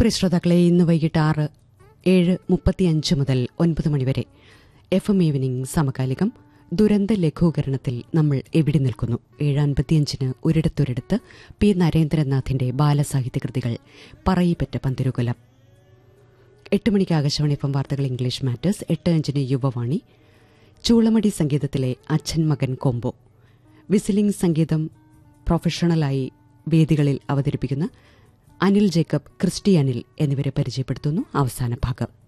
പ്രിയ ശ്രോതാക്കളെ ഇന്ന് വൈകിട്ട് ആറ് ഏഴ് മുപ്പത്തിയഞ്ച് മുതൽ ഒൻപത് മണിവരെ എഫ് എം ഈവനിംഗ് സമകാലികം ദുരന്ത ലഘൂകരണത്തിൽ നമ്മൾ എവിടെ നിൽക്കുന്നു ഏഴ് അൻപത്തിയഞ്ചിന് ഒരിടത്തൊരിടത്ത് പി നരേന്ദ്രനാഥിന്റെ ബാലസാഹിത്യകൃതികൾ പറയിപ്പറ്റ പന്തിരുകുലം എട്ട് മണിക്ക് ആകാശവാണി എഫ് എം വാർത്തകൾ ഇംഗ്ലീഷ് മാറ്റേഴ്സ് എട്ട് അഞ്ചിന് യുവവാണി ചൂളമടി സംഗീതത്തിലെ അച്ഛൻ മകൻ കോംബോ വിസിലിംഗ് സംഗീതം പ്രൊഫഷണലായി വേദികളിൽ അവതരിപ്പിക്കുന്ന അനിൽ ജേക്കബ് ക്രിസ്റ്റി അനിൽ എന്നിവരെ പരിചയപ്പെടുത്തുന്നു അവസാന ഭാഗം